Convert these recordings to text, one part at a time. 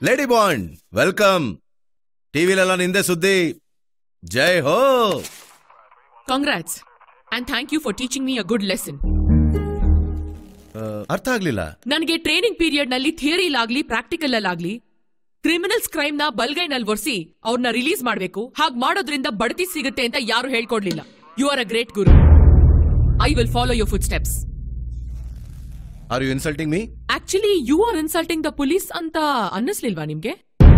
Lady bond welcome ಟಿವಿಲೆಲ್ಲ ನಿಂದೆ ಸುದ್ದಿ ಜೈ ಹೋ congrats and thank you for teaching me a good lesson ಆ, ಅರ್ಥ ಆಗ್ಲಿಲ್ಲ ನನಗೆ ಟ್ರೈನಿಂಗ್ ಪೀರಿಯಡ್ ನಲ್ಲಿ ಥಿಯರಿಲಾಗ್ಲಿ ಪ್ರಾಕ್ಟಿಕಲ್ ಅಲ್ಲಾಗ್ಲಿ ಕ್ರಿಮಿನಲ್ಸ್ ಕ್ರೈಮ್ ನ ಬಲ್ಗೈನಲ್ಲಿ ಒರೆಸಿ ಅವ್ರನ್ನ ರಿಲೀಸ್ ಮಾಡಬೇಕು ಹಾಗ್ ಮಾಡೋದ್ರಿಂದ ಬಡತಿ ಸಿಗುತ್ತೆ ಅಂತ ಯಾರು ಹೇಳ್ಕೊಡ್ಲಿಲ್ಲ you are a great guru I will follow your footsteps are you insulting me actually you are insulting the police ಅಂತ ಅನ್ನಿಸ್ಲಿಲ್ವಾ ನಿಮ್ಗೆ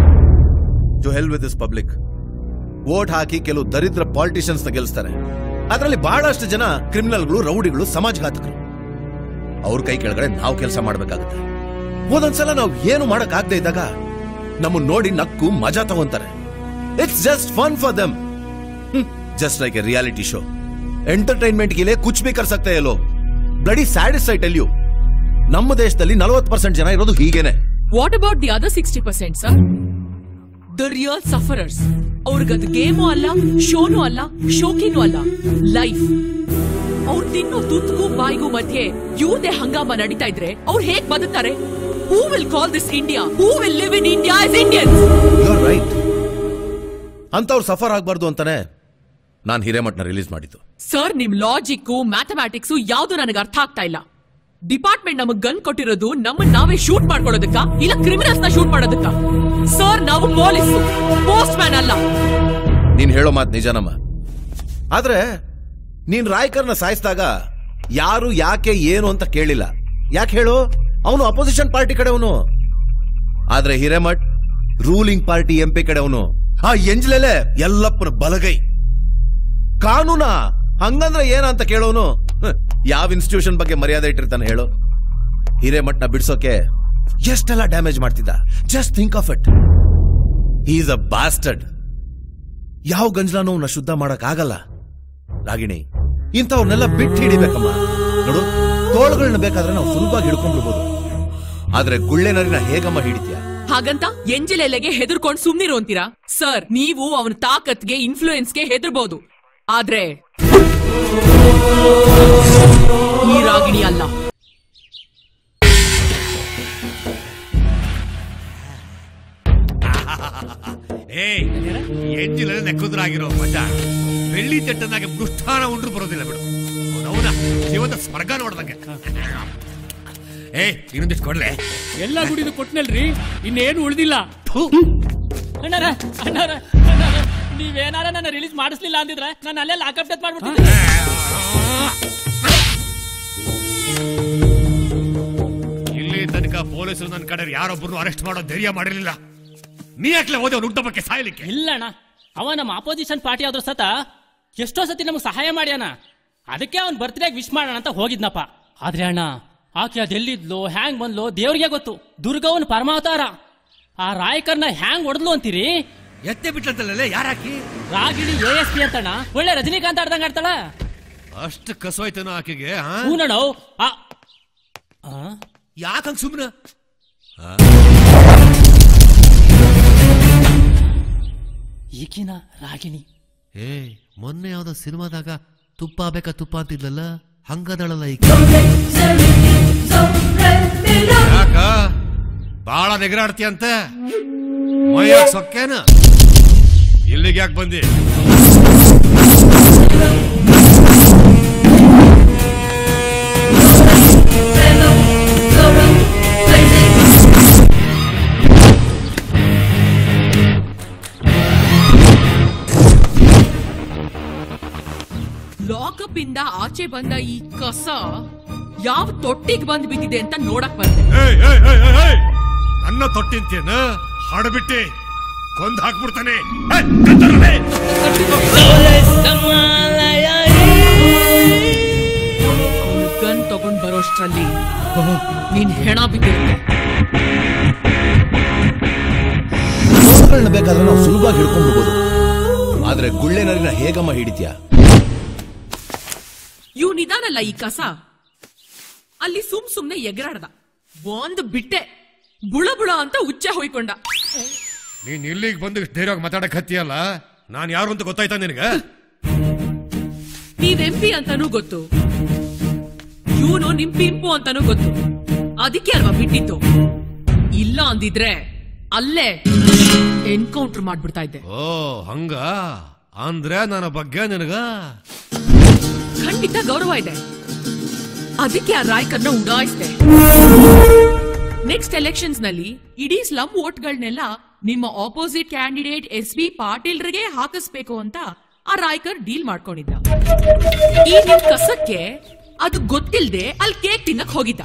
to hell with this public vote ಹಾಕಿ ಕೆಲವು ದರಿದ್ರ ಪಾಲಿಟಿಷಿಯನ್ಸ್ ನ ಗೆಲ್ಲಿಸ್ತಾರೆ ಅದರಲ್ಲಿ ಬಹಳಷ್ಟು ಜನ ಕ್ರಿಮಿನಲ್ಗಳು ರೌಡಿಗಳು ಸಮಾಜಘಾತಕರು ಅವ್ರ ಕೈ ಕೆಳಗಡೆ ನಾವು ಕೆಲಸ ಮಾಡ್ಬೇಕಾಗುತ್ತೆ ಒಂದೊಂದ್ಸಲ ನಾವು ಏನು ಮಾಡಕ್ ಆಗದೆ ಇದ್ದಾಗ ನಮ್ಮನ್ನ ನೋಡಿ ನಕ್ಕು ಮಜಾ ತಗೊಂತಾರೆ it's just fun for them just like a reality show entertainment ಗಿಲೆ ಕುಚ್ ಬಿ ಕರ್ ಸಕ್ತಾ ಎಲ್ಲೋ bloody sadist I tell you ನಮ್ಮ ದೇಶದಲ್ಲಿ ನಲವತ್ತು ಪರ್ಸೆಂಟ್ ಜನ ಇರೋದು ಹೀಗೇನೆ what about the other sixty percent sir the real sufferers ಅವ್ರಿಗದು ಗೇಮು ಅಲ್ಲ ಶೋನು ಅಲ್ಲ ಶೋಕಿನೂ ಅಲ್ಲ ಲೈಫ್ ಅವ್ರು ತಿನ್ನೋ ತುತ್ತಿಗೂ ಬಾಯಿಗೂ ಮಧ್ಯೆ ಇವ್ರದೇ ಹಂಗಾಮ ನಡೀತಾ ಇದ್ರೆ ಅವ್ರು ಹೇಗ್ ಬದುಕ್ತಾರೆ who will call this India who will live in India as Indians you are right ಅಂತವ್ರು ಸಫರ್ ಆಗ್ಬಾರ್ದು ಅಂತಾನೆ ನಾನು ಹಿರೇಮಠನ ರಿಲೀಸ್ ಮಾಡಿದ್ದು ಸರ್ ನಿಮ್ ಲಾಜಿಕ್ಕು ಮ್ಯಾಥಮ್ಯಾಟಿಕ್ಸು ಯಾವ್ದು ನನಗೆ ಅರ್ಥ ಆಗ್ತಾ ಇಲ್ಲ ಡಿಪಾರ್ಟ್ಮೆಂಟ್ ನಮಗ್ ಗನ್ ಕೊಟ್ಟಿರೋದು ನಮ್ಮನ್ನ ನಾವೇ ಶೂಟ್ ಮಾಡ್ಕೊಳ್ಳೋದಕ್ಕ ಇಲ್ಲ ಕ್ರಿಮಿನಲ್ಸ್ ನ ಶೂಟ್ ಮಾಡೋದಕ್ಕ ಸರ್ ನಾವು ಪೊಲೀಸು ಪೋಸ್ಟ್ ಮ್ಯಾನ್ ಅಲ್ಲ ನೀನ್ ಹೇಳೋ ಮಾತು ನಿಜನಮ್ಮ ಆದ್ರೆ ನೀನ್ ರಾಯ್ಕರ್ನ ಸಾಯಿಸಿದಾಗ ಯಾರು ಯಾಕೆ ಏನು ಅಂತ ಕೇಳಿಲ್ಲ ಯಾಕೆ ಹೇಳು ಅವನು ಅಪೋಸಿಷನ್ ಪಾರ್ಟಿ ಕಡೆ ಅವನು ಆದ್ರೆ Hiremath ruling party MP ಕಡೆ ಅವನು ಆ ಎಂಜ್ಲೆಲೆ ಎಲ್ಲಪ್ಪನ ಬಲಗೈ ಕಾನೂನ ಹಂಗಂದ್ರೆ ಏನಂತ ಕೇಳೋನು ಯಾವ ಇನ್ಸ್ಟಿಟ್ಯೂಷನ್ ಬಗ್ಗೆ ಮರ್ಯಾದೆ ಇಟ್ಟಿರ್ತಾನೆ ಹೇಳು ಹಿರೇಮಠ್ನ ಬಿಡ್ಸೋಕೆ ಎಷ್ಟೆಲ್ಲ ಡ್ಯಾಮೇಜ್ ಮಾಡ್ತಿದ್ದ just think of it is a bastard ಯಾವ ಗಂಜಲಾನು ಅವನ್ನ ಶುದ್ಧ ಮಾಡಕ್ ಆಗಲ್ಲ ರಾಗಿಣಿ ಇಂಥವ್ರನ್ನೆಲ್ಲ ಬಿಟ್ಟು ಹಿಡಿಬೇಕಮ್ಮ ನೋಡು ತೋಳುಗಳನ್ನ ಬೇಕಾದ್ರೆ ನಾವು ಸುಲಭವಾಗಿ ಹಿಡ್ಕೊಂಡ್ಬಿಡ್ಬೋದು ಆದ್ರೆ ಗುಳ್ಳೆನರಿನ ಹೇಗಮ್ಮ ಹಿಡಿತೀಯ ಹಾಗಂತ ಎಂಜಲೆಲೆಗೆ ಹೆದರ್ಕೊಂಡ್ ಸುಮ್ನಿರು ಅಂತೀರಾ ಸರ್ ನೀವು ಅವನ ತಾಕತ್ಗೆ ಇನ್ಫ್ಲೂಯೆನ್ಸ್ಗೆ ಹೆದರ್ಬೋದು ಆದ್ರೆ ಈ ರಾಗಿಣಿ ಅಲ್ಲ ಏಯ್ ಎಂಜಿನಲ್ಲಿ ನೆಕ್ಕುದ್ರಾಗಿರೋ ಮಜ ಬೆಳ್ಳಿ ತಟ್ಟನಾಗೆ ಮೃಷ್ಟಾನ ಉಂಡ್ರು ಬರೋದಿಲ್ಲ ಬಿಡು ಅವನ ಜೀವದ ಸ್ವರ್ಗ ನೋಡ್ದಂಗೆ ಏಯ್ ಇನ್ನೊಂದಿಷ್ಟು ಕೊಡ್ಲೆ ಎಲ್ಲ ಗುಡಿದು ಕೊಟ್ನಲ್ರಿ ಇನ್ನೇನು ಉಳ್ದಿಲ್ಲ ಅಣ್ಣಾರ ಅಣ್ಣಾರ ಅಣ್ಣಾರ, ನೀವೇನಾರ ನನ್ನ ರಿಲೀಸ್ ಮಾಡಿಸ್ಲಿಲ್ಲ ಅಂದಿದ್ರೆ ನಾನು ಅಲ್ಲೇ ಲಾಕಪ್ ಡೆತ್ ಮಾಡ್ಬಿಡ್ತಿದ್ದೆ ಇಲ್ಲಿ ತನಕ ಪೊಲೀಸರು ನನ್ನ ಕಡೆ ಯಾರೊಬ್ಬರನ್ನು ಅರೆಸ್ಟ್ ಮಾಡೋ ಧೈರ್ಯ ಮಾಡಿರಲಿಲ್ಲ ನೀ ಯಾಕ್ಲೆ ಹೋದೆ ಅವ್ನು ಹುಟ್ಟಬಕ್ಕೆ ಸಾಯ್ಲಿಕ್ಕೆ ಇಲ್ಲ ಅಣ್ಣ ಅವ ನಮ್ಮ ಆಪೋಸಿಷನ್ ಪಾರ್ಟಿ ಆದ್ರೂ ಸತ ಎಷ್ಟೋ ಸತಿ ನಮಗೆ ಸಹಾಯ ಮಾಡ್ಯಾನ ಅದಕ್ಕೆ ಅವ್ನ್ ಬರ್ತ್ಡೇಗ್ ವಿಶ್ ಮಾಡೋಣ ಅಂತ ಹೋಗಿದ್ನಪ್ಪ ಆದ್ರೆ ಅಣ್ಣ ಆಕೆ ಅದೆಲ್ಲಿದ್ಲು ಹ್ಯಾಂಗ್ ಬಂದ್ಲು ದೇವ್ರಿಗೆ ಗೊತ್ತು ದುರ್ಗವನ್ ಪರಮಾವತಾರ ಆ ರಾಯಕರ್ನ ಹ್ಯಾಂಗ್ ಹೊಡೆದ್ಲು ಅಂತೀರಿ ಎತ್ತೆ ಬಿಟ್ಲಂತಲ್ಲ ಯಾರಾಕಿ ರಾಗಿಣಿ ಎ ಎಸ್ ಪಿ ಅಂತಣ್ಣ ಒಳ್ಳೆ ರಜನಿಕಾಂತ್ ಆಡ್ದಂಗ ಆಡ್ತಾಳ ಅಷ್ಟು ಕಸೋಯ್ತೇನೋ ಆಕೆಗೆ ಹೂನಣ್ಣ ಆ ಆ? ಯಾಕಂಗ್ ಸುಮ್ಮನೆ ಈಗಿನ ರಾಗಿಣಿ ಏ ಮೊನ್ನೆ ಯಾವ್ದೋ ಸಿನಿಮಾದಾಗ ತುಪ್ಪ ಬೇಕಾ ತುಪ್ಪ ಅಂತಿದ್ಲಲ್ಲ ಹಂಗದಳಲ್ಲ ಈಗ ಯಾಕ ಬಾಳ ನೆಗರಾಡ್ತೀಯಂತ ಮೈಯಾಗ ಸೊಕ್ಕೇನ ಇಲ್ಲಿಗೆ ಯಾಕೆ ಬಂದಿ ಲಾಕಪ್ ಇಂದ ಆಚೆ ಬಂದ ಈ ಕಸ ಯಾವ ತೊಟ್ಟಿಗೆ ಬಂದ್ ಬಿದ್ದಿದೆ ಅಂತ ನೋಡಕ್ ಬಂದೆ ಏಯ್, ಏಯ್, ಏಯ್, ಏಯ್, ಏಯ್! ನನ್ನ ತೊಟ್ಟಿಂತೇನ ಹಾಡ್ಬಿಟ್ಟೆ ಕೊಂದ್ ಹಾಕ್ಬಿಡ್ತಾನೆ ಏಯ್, ಕತ್ತರನೆ! ಅವ್ನು ಗನ್ ತಗೊಂಡ್ ಬರೋಷ್ಟ್ರಲ್ಲಿ ನೀನ್ ಹೆಣ ಬಿದ್ದಿರುತ್ತೆ ತೋಳುಗಳನ್ನ ಬೇಕಾದ್ರೆ ನಾವು ಸುಲಭವಾಗಿ ಹಿಡ್ಕೊಂಡ್ಬಿಡ್ಬೋದು ಆದ್ರೆ ಗುಳ್ಳೆನರಿನ ಹೇಗಮ್ಮ ಹಿಡಿತೀಯ ಇವ್ ನಿಧಾನಲ್ಲ ಈ ಕಸ ಅಲ್ಲಿ ಸುಮ್ ಸುಮ್ನೆ ಎಗರಾಡ್ದ ಒಂದ್ ಬಿಟ್ಟೆ ಬುಳ ಬುಳ ಅಂತ ಉಚ್ಚೆ ಹೊಯ್ಕೊಂಡ ನೀನ್ ಇಲ್ಲಿಗೆ ಬಂದು ಇಷ್ಟ್ ಧೈರ್ಯವಾಗಿ ಮಾತಾಡಕ್ ಹತ್ತಿಯಲ್ಲ ನಾನ್ ಯಾರು ಅಂತ ಗೊತ್ತಾಯ್ತಾ ನಿನಗ ನೀವ್ ಎಂಪಿ ಅಂತಾನೂ ಗೊತ್ತು ಇವನು ನಿಮ್ ಪಿಂಪು ಅಂತಾನೂ ಗೊತ್ತು ಅದಕ್ಕೆ ಅಲ್ವಾ ಬಿಟ್ಟಿತ್ತು ಇಲ್ಲ ಅಂದಿದ್ರೆ ಅಲ್ಲೇ ಎನ್ಕೌಂಟರ್ ಮಾಡ್ಬಿಡ್ತಾ ಇದ್ದೆ ಓ ಹಂಗ ಅಂದ್ರೆ ನನ್ನ ಬಗ್ಗೆ ನಿನಗ ಖಂಡಿತ ಗೌರವ ಇದೆ ಅದಕ್ಕೆ ಆ ರಾಯ್ಕರ್ನ ಉಡಾಯಿಸ್ದೆ ನೆಕ್ಸ್ಟ್ ಎಲೆಕ್ಷನ್ಸ್ ನಲ್ಲಿ ಇಡೀ ಸ್ಲಮ್ ವೋಟ್ಗಳನ್ನೆಲ್ಲ ನಿಮ್ಮ ಆಪೋಸಿಟ್ ಕ್ಯಾಂಡಿಡೇಟ್ ಎಸ್ ಬಿ ಪಾಟೀಲ್ರಿಗೆ ಹಾಕಿಸ್ಬೇಕು ಅಂತ ಆ ರಾಯ್ಕರ್ ಡೀಲ್ ಮಾಡ್ಕೊಂಡಿದ್ದ ಈ ನಿಮ್ ಕಸಕ್ಕೆ ಅದು ಗೊತ್ತಿಲ್ದೆ ಅಲ್ಲಿ ಕೇಕ್ ತಿನ್ನಕ್ ಹೋಗಿದ್ದ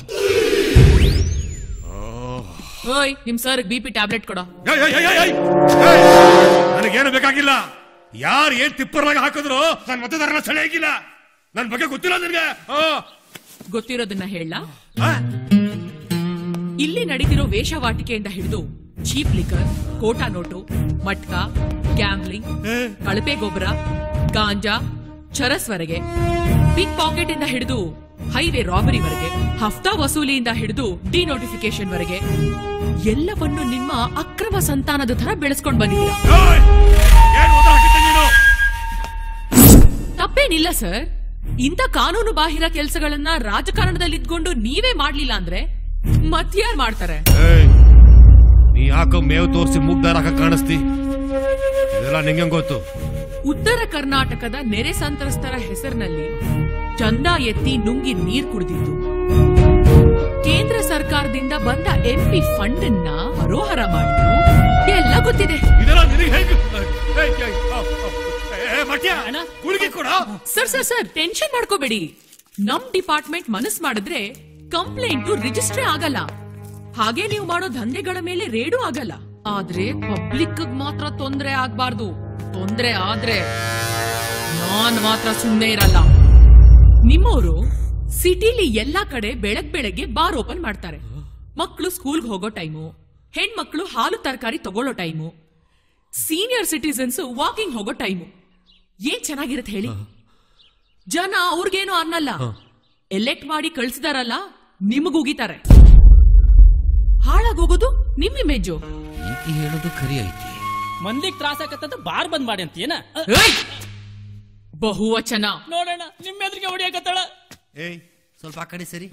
ಓಯ್ ನಿಮ್ ಸರ್ ಬಿ ಪಿ ಟ್ಯಾಬ್ಲೆಟ್ ಕೊಡೋ ಏಯ್, ಏಯ್, ಏಯ್, ಏಯ್, ಏಯ್! ನನಗೇನು ಬೇಕಾಗಿಲ್ಲ ಯಾರು ಏನ್ ತಿಪ್ಪರ್ಲಾಗ ಹಾಕಿದ್ರು ನನ್ನ ಮತದಾರನ ಸೆಳೆ ಆಗಿಲ್ಲ ನನ್ ಬಗ್ಗೆ ಗೊತ್ತಿಲ್ಲ ನಿನ್ಗೆ ಆ, ಗೊತ್ತಿರೋದನ್ನ ಹೇಳ ಆ? ಇಲ್ಲಿ ನಡೆದಿರೋ ವೇಷವಾಟಿಕೆಯಿಂದ ಹಿಡಿದು ಚೀಪ್ ಲಿಕರ್ ಕೋಟಾ ನೋಟು ಮಟ್ಕ ಗ್ಯಾಮ್ಲಿಂಗ್ ಕಳಪೆ ಗೊಬ್ಬರ ಗಾಂಜಾ ಚರಸ್ವರೆಗೆ ಪಿಕ್ ಪಾಕೆಟ್ ಇಂದ ಹಿಡಿದು ಹೈವೇ ರಾಬರಿವರೆಗೆ ಹಫ್ತಾ ವಸೂಲಿಯಿಂದ ಹಿಡಿದು ಡಿನೋಟಿಫಿಕೇಶನ್ ವರೆಗೆ ಎಲ್ಲವನ್ನು ನಿಮ್ಮ ಅಕ್ರಮ ಸಂತಾನದ ತರ ಬೆಳೆಸ್ಕೊಂಡ್ ಬಂದಿದ್ದೀರಾ ಏಯ್! ಏನ್ ಉತ್ತರ ಹಾಕಿದ್ದೆ ನೀನು ತಪ್ಪೇನಿಲ್ಲ ಸರ್ ಇಂಥ ಕಾನೂನು ಬಾಹಿರ ಕೆಲಸಗಳನ್ನ ರಾಜಕಾರಣದಲ್ಲಿ ಇದ್ಕೊಂಡು ನೀವೇ ಮಾಡ್ಲಿಲ್ಲ ಅಂದ್ರೆ ಮತ್ಯಾರ್ ಮಾಡ್ತಾರೆ ಏಯ್, ನೀ ಯಾಕೋ ಮೇವು ತೋರಿಸಿ ಮುಗ್ದಾರ ಹಾಕ ಕಾಣಿಸ್ತಿ ಇದೆಲ್ಲ ನಿಂಗೆ ಗೊತ್ತು ಉತ್ತರ ಕರ್ನಾಟಕದ ನೆರೆ ಸಂತ್ರಸ್ತರ ಹೆಸರಿನಲ್ಲಿ ಚಂದ ಎತ್ತಿ ನುಂಗಿ ನೀರ್ ಕುಡಿದಿದ್ದು ಕೇಂದ್ರ ಸರ್ಕಾರದಿಂದ ಬಂದ ಎಂಪಿ ಫಂಡ್ ಅನ್ನ ಹರೋಹರ ಮಾಡಿದ್ದು ಎಲ್ಲ ಗೊತ್ತಿದೆ ಇದೆಲ್ಲ ನಿನಗೆ ಹೇಗೆ ಏಯ್, ಏಯ್, ಆ, ಆ, ಏ, ಮಟ್ಯ ಅಣ್ಣ. ಗುಳಿಗೆ ಕೊಡ ಸರ್ ಸರ್ ಸರ್ ಟೆನ್ಷನ್ ಮಾಡ್ಕೋಬೇಡಿ ನಮ್ ಡಿಪಾರ್ಟ್ಮೆಂಟ್ ಮನಸ್ ಮಾಡಿದ್ರೆ ಕಂಪ್ಲೇಂಟ್ ರಿಜಿಸ್ಟ್ರೇ ಆಗಲ್ಲ ಹಾಗೆ ನೀವು ಮಾಡೋ ದಂಧೆಗಳ ಮೇಲೆ ರೇಡು ಆಗಲ್ಲ ಆದ್ರೆ ಪಬ್ಲಿಕ್ ಮಾತ್ರ ತೊಂದ್ರೆ ಆಗ್ಬಾರ್ದು ತೊಂದ್ರೆ ಆದ್ರೆ ನಾನ್ ಮಾತ್ರ ಸುಮ್ನೆ ಇರಲ್ಲ ನಿಮ್ಮವರು ಸಿಟಿಲಿ ಎಲ್ಲಾ ಕಡೆ ಬೆಳಗ್ ಬೆಳಗ್ಗೆ ಬಾರ್ ಓಪನ್ ಮಾಡ್ತಾರೆ ಮಕ್ಕಳು ಸ್ಕೂಲ್ಗೆ ಹೋಗೋ ಟೈಮು ಹೆಣ್ಮಕ್ಳು ಹಾಲು ತರಕಾರಿ ತಗೊಳ್ಳೋ ಟೈಮು ಸೀನಿಯರ್ ಸಿಟಿಸನ್ಸ್ ವಾಕಿಂಗ್ ಹೋಗೋ ಟೈಮು ಏನ್ ಚೆನ್ನಾಗಿರತ್ತೆ ಹೇಳಿ ಜನ ಅವ್ರಿಗೇನು ಅನ್ನಲ್ಲ ಎಲೆಕ್ಟ್ ಮಾಡಿ ಕಳ್ಸಿದಾರಲ್ಲ ನಿಮಗುಗಿತಾರೆ ಹಾಳಾಗೋಗೋದು ನಿಮ್ ಇಮೇಜು ಈಕೆ ಹೇಳೋದು ಖರಿ ಐತಿ ಮಂದಿಗ್ ತ್ರಾಸ ಆಗತ್ತಂತ ಬಾರ್ ಬಂದ್ ಮಾಡಿ ಅಂತ ಏನ ಏಯ್! ಬಹುವಚನ ನೋಡೋಣ ನಿಮ್ಮ ಎದುರಿಗೆ ಹೊಡಿಯಕತ್ತಾಳ ಏಯ್ ಸ್ವಲ್ಪ ಆ ಕಡೆ ಸರಿ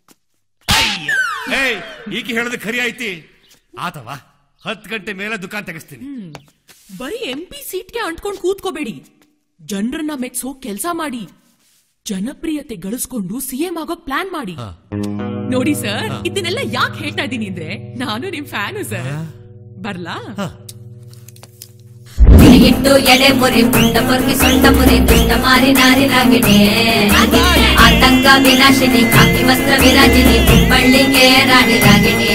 ಏಯ್ ಈಕೆ ಹೇಳೋದು ಖರಿ ಐತಿ ಆತವಾ ಹತ್ತು ಗಂಟೆ ಮೇಲೆ ದುಕಾನ್ ತೆಗಿಸ್ತೀನಿ ಬರೀ ಎಂ ಪಿ ಸೀಟ್ಗೆ ಅಂಟ್ಕೊಂಡ್ ಕೂತ್ಕೋಬೇಡಿ ಜನರನ್ನ ಮೆಚ್ಸೋ ಕೆಲ್ಸ ಮಾಡಿ ಜನಪ್ರಿಯತೆ ಗಳಿಸ್ಕೊಂಡು ಸಿಎಂ ಆಗೋ ಪ್ಲಾನ್ ಮಾಡಿ ನೋಡಿ ಸರ್ ಇದನ್ನೆಲ್ಲ ಯಾಕೆ ಹೇಳ್ತಾ ಇದ್ದೀನಿ ಅಂದ್ರೆ ನಾನು ನಿಮ್ ಫ್ಯಾನು ಸರ್ ಬರ್ಲಾ ಇಟ್ಟು ಎಡೆ ಮುರಿ ಪುಂಡ ಪೊರ್ಗಿ ಸೊಂಟ ಮುರಿ ದುಷ್ಟ ಮಾರಿ ನಾರಿ ರಾಗಿಣಿ ಆತಂಕ ವಿನಾಶಿನಿ ಕಾಕಿ ವಸ್ತ್ರ ವಿರಾಜಿನಿ ಹುಬ್ಬಳ್ಳಿಗೆ ರಾಣಿ ರಾಗಿಣಿ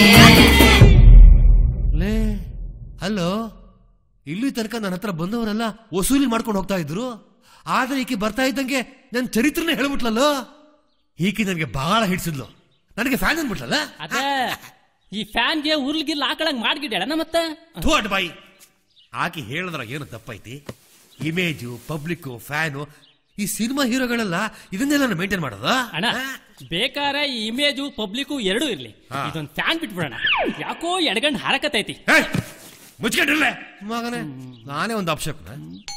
ಲೇ ಹಲೋ ಇಲ್ಲಿ ತನಕ ನನ್ನ ಹತ್ರ ಬಂದವರೆಲ್ಲ ವಸೂಲಿ ಮಾಡ್ಕೊಂಡು ಹೋಗ್ತಾ ಇದ್ರು ಆದ್ರೆ ಈಕೆ ಬರ್ತಾ ಇದ್ದಂಗೆ ನನ್ನ ಚರಿತ್ರನೇ ಹೇಳ್ಬಿಟ್ಲಲ್ಲ ಈಕೆ ನನಗೆ ಬಹಳ ಹಿಡಿಸಿದ್ಲು ನನಗೆ ಫ್ಯಾನ್ ಅನ್ಬಿಟ್ಲಲ್ಲ ಅದ ಈ ಫ್ಯಾನ್ಗೆ ಉರ್ಲ್ಗಿಲ್ ಹಾಕಳಂಗ್ ಮಾಡ್ಗಿಡ್ಯಾಳ ಮತ್ತ ಥೂ ಅಡ್ ಬಾಯಿ ಆಕೆ ಹೇಳಿದ್ರ ಏನು ತಪ್ಪೈತಿ ಇಮೇಜು ಪಬ್ಲಿಕ್ಕು ಫ್ಯಾನು ಈ ಸಿನಿಮಾ ಹೀರೋಗಳೆಲ್ಲ ಇದನ್ನೆಲ್ಲ ಮೇಂಟೈನ್ ಮಾಡೋದ ಅಣ್ಣ ಬೇಕಾರ ಈ ಇಮೇಜು ಪಬ್ಲಿಕ್ಕು ಎರಡೂ ಇರ್ಲಿ ಹಾ. ಇದೊಂದ್ ಫ್ಯಾನ್ ಬಿಟ್ಬಿಡೋಣ ಯಾಕೋ ಎಡಗಂಡ್ ಹಾರಕತೈತಿ ಮುಚ್ಕೊಂಡಿರ್ಲೆ ಮಗನೇ ನಾನೇ ಒಂದು ಅಪ್ಶಕ್ನ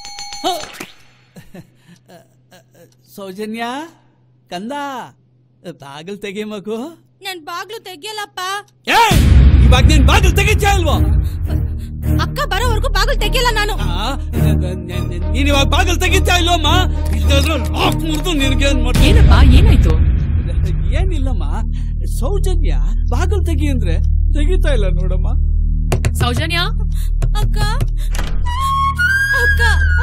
ಸೌಜನ್ಯ ಕಂದ ಬಾಗಿಲು ತೆಗಿ ಮಗು ನನ್ ಬಾಗ್ಲು ತೆಗಿಯಲ್ಲಪ್ಪ ಏಯ್! ಇವಾಗ ನೀನ್ ಬಾಗಿಲು ತೆಗಿತ್ಯಾ ಇಲ್ವೋ ಅಕ್ಕ ಬರೋವರೆಗೂ ಬಾಗ್ಲು ತೆಗಿಯಲ್ಲ ನಾನು ಆ, ನೀನ್ ಇವಾಗ ಬಾಗಿಲು ತೆಗಿತ್ಯಾ ಇಲ್ವಮ್ಮ ಇಲ್ಲಾಂದ್ರೆ ಲಾಕ್ ಮುರಿದು ನಿನ್ಗೇನ್ ಮಾಡ್ತೀನಿ ಏನಪ್ಪಾ ಏನಾಯ್ತು ಏನಿಲ್ಲಮ್ಮ ಸೌಜನ್ಯ ಬಾಗಿಲು ತೆಗಿ ಅಂದ್ರೆ ತೆಗಿತಾ ಇಲ್ಲ ನೋಡಮ್ಮ ಸೌಜನ್ಯ ಅಕ್ಕ ಅಕ್ಕ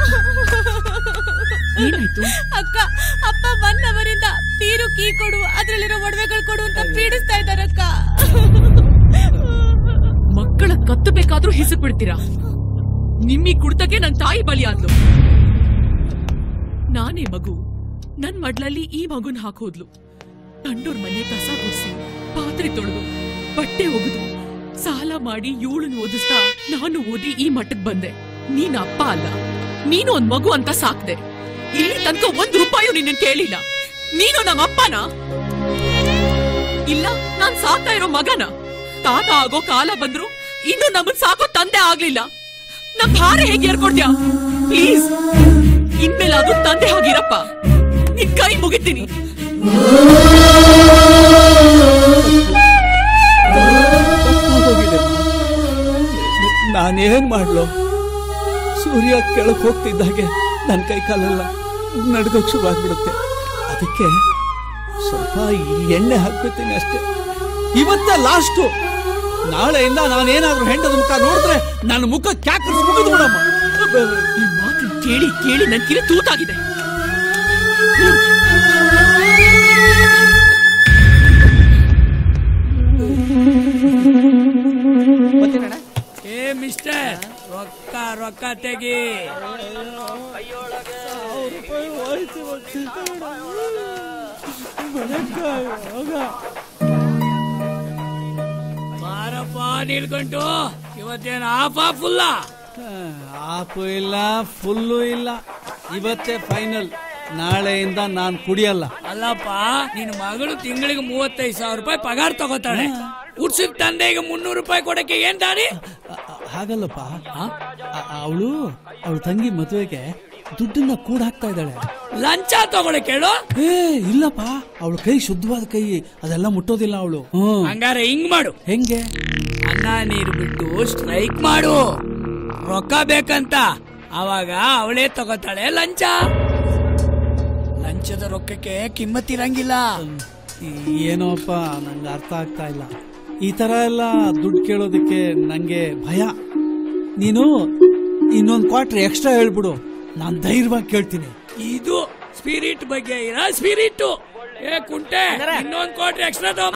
ಏನಾಯ್ತು ಅಕ್ಕ ಅಪ್ಪ ಒನ್ ಅವರಿಂದ ತೀರು ಕೀ ಕೊಡು ಅದ್ರಲ್ಲಿರೋ ಒಡವೆಗಳು ಕೊಡು ಅಂತ ಪೀಡಿಸ್ತಾ ಇದ್ದಾರಕ್ಕ ಮಕ್ಕಳ ಕತ್ತು ಬೇಕಾದ್ರೂ ಹಿಸಕ್ ಬಿಡ್ತೀರಾ ನಿಮ್ಮಿ ಕುಡ್ತಕ್ಕೆ ನನ್ ತಾಯಿ ಬಲಿ ಆದ್ಲು ನಾನೇ ಮಗು ನನ್ ಮಡ್ಲಲ್ಲಿ ಈ ಮಗುನ್ ಹಾಕೋದ್ಲು ತಂಡೋರ್ ಮನೆ ಕಸ ಗುಡಿಸಿ ಪಾತ್ರೆ ತೊಳೆದು ಬಟ್ಟೆ ಒಗೆದು ಸಾಲ ಮಾಡಿ ಇವಳನ್ ಓದಿಸ್ತಾ ನಾನು ಓದಿ ಈ ಮಟ್ಟಕ್ ಬಂದೆ ನೀನ್ ಅಪ್ಪ ಅಲ್ಲ ನೀನು ಒಂದ್ ಮಗು ಅಂತ ಸಾಕ್ದೆ ಇಲ್ಲಿ ತನಕ ಒಂದ್ ರೂಪಾಯು ನಿನ್ನ ಕೇಳಿಲ್ಲ ನೀನು ನಮ್ಮ ಅಪ್ಪನ ಇಲ್ಲ ನಾನ್ ಸಾಕ್ತಾ ಇರೋ ಮಗನ ತಾತ ಆಗೋ ಕಾಲ ಬಂದ್ರು ಇನ್ನು ನಮ್ಮನ್ ಸಾಕೋ ತಂದೆ ಆಗ್ಲಿಲ್ಲ ನಮ್ ಭಾರ ಹೇಗೆ ಏರ್ಕೊಡ್ತ್ಯಾ ಪ್ಲೀಸ್ ಇನ್ಮೇಲಾದ್ರೂ ತಂದೆ ಹಾಗಿರಪ್ಪ ನಿನ್ ಕೈ ಮುಗಿತೀನಿ ತಪ್ಪು ಹೋಗಿದೆ ಏನ್ ಮಾಡ್ಲು ಸೂರ್ಯ ಕೆಳಕ್ ಹೋಗ್ತಿದ್ದಾಗೆ ನನ್ನ ಕೈ ಕಾಲೆಲ್ಲ ನಡ್ಗೋಕ್ ಶುರು ಆಗ್ಬಿಡುತ್ತೆ ಅದಕ್ಕೆ ಸ್ವಲ್ಪ ಎಣ್ಣೆ ಹಾಕ್ಬಿಡ್ತೀನಿ ಅಷ್ಟೇ ಇವತ್ತೇ ಲಾಸ್ಟು ನಾಳೆಯಿಂದ ನಾನೇನಾದ್ರೂ ಹೆಂಡದ ಮುಖ ನೋಡಿದ್ರೆ ನನ್ನ ಮುಖ ಕ್ಯಾಕರ್ಸ್ ಮುಗಿದು ಬಿಡಮ್ಮ ಈ ಮಾತನ್ನ ಕೇಳಿ ಕೇಳಿ ನನ್ ಕಿವಿ ತೂತಾಗಿದೆ ಏ ಮಿಸ್ಟರ್ ರೊಕ್ಕ ರೊಕ್ಕ ತೆಗಿ ಬಾರಪ್ಪ ನಿಲ್ಕೊಂಡು ಇವತ್ತೇನು ಆಫ್ ಫುಲ್ಲ ಆಪು ಇಲ್ಲ ಫುಲ್ಲು ಇಲ್ಲ ಇವತ್ತೇ ಫೈನಲ್ ನಾಳೆಯಿಂದ ನಾನು ಕುಡಿಯಲ್ಲ ಅಲ್ಲಪ್ಪ ನಿನ್ ಮಗಳು ತಿಂಗಳಿಗೆ ಮೂವತ್ತೈದು ಸಾವಿರ ರೂಪಾಯಿ ಪಗಾರ ತಗೋತಾಳೆ ಉಡ್ಸಿದ ತಂದೆಗೆ ಮುನ್ನೂರು ರೂಪಾಯಿ ಕೊಡಕ್ಕೆ ಏನ್ ದಾರಿ ಅ- ಅ- ಹಾಗಲ್ಲಪ್ಪ ಅವಳು ಅವಳ ತಂಗಿ ಮದುವೆಗೆ ದುಡ್ಡನ್ನ ಕೂಡ ಹಾಕ್ತಾ ಇದ್ದಾಳೆ ಲಂಚ ತಗೊಳಕ್ ಕೇಳು ಏ ಇಲ್ಲಪ್ಪ ಅವಳ ಕೈ ಶುದ್ಧವಾದ ಕೈ ಅದೆಲ್ಲ ಮುಟ್ಟೋದಿಲ್ಲ ಅವಳು ಹ್ಮ್ ಹಂಗಾರೆ ಹಿಂಗ್ ಮಾಡು ಹೆಂಗೆ ಅನ್ನ ನೀರು ಬಿಟ್ಟು ಸ್ಟ್ರೈಕ್ ಮಾಡು ರೊಕ್ಕ ಬೇಕಂತ ಅವಾಗ ಅವಳೇ ತಗೋತಾಳೆ ಲಂಚ ಲಂಚದ ರೊಕ್ಕಕ್ಕೆ ಕಿಮ್ಮತ್ತಿರಂಗಿಲ್ಲ ಏನೋಪ್ಪ ನಂಗೆ ಅರ್ಥ ಆಗ್ತಾ ಇಲ್ಲ ಈ ತರ ಎಲ್ಲ ದುಡ್ಡು ಕೇಳೋದಕ್ಕೆ ನಂಗೆ ಭಯ ನೀನು ಇನ್ನೊಂದು ಕ್ವಾರ್ಟರ್ ಎಕ್ಸ್ಟ್ರಾ ಹೇಳ್ಬಿಡು ನಾನು ಧೈರ್ಯವಾಗಿ ಕೇಳ್ತೀನಿ ಇದು ಸ್ಪಿರಿಟ್ ಬಗ್ಗೆ ಇರ ಸ್ಪಿರಿಟ್ ಏ ಕುಂಟೆ ಇನ್ನೊಂದ್ ಕೋಟ್ರೆ ಎಕ್ಸ್ಟ್ರಾ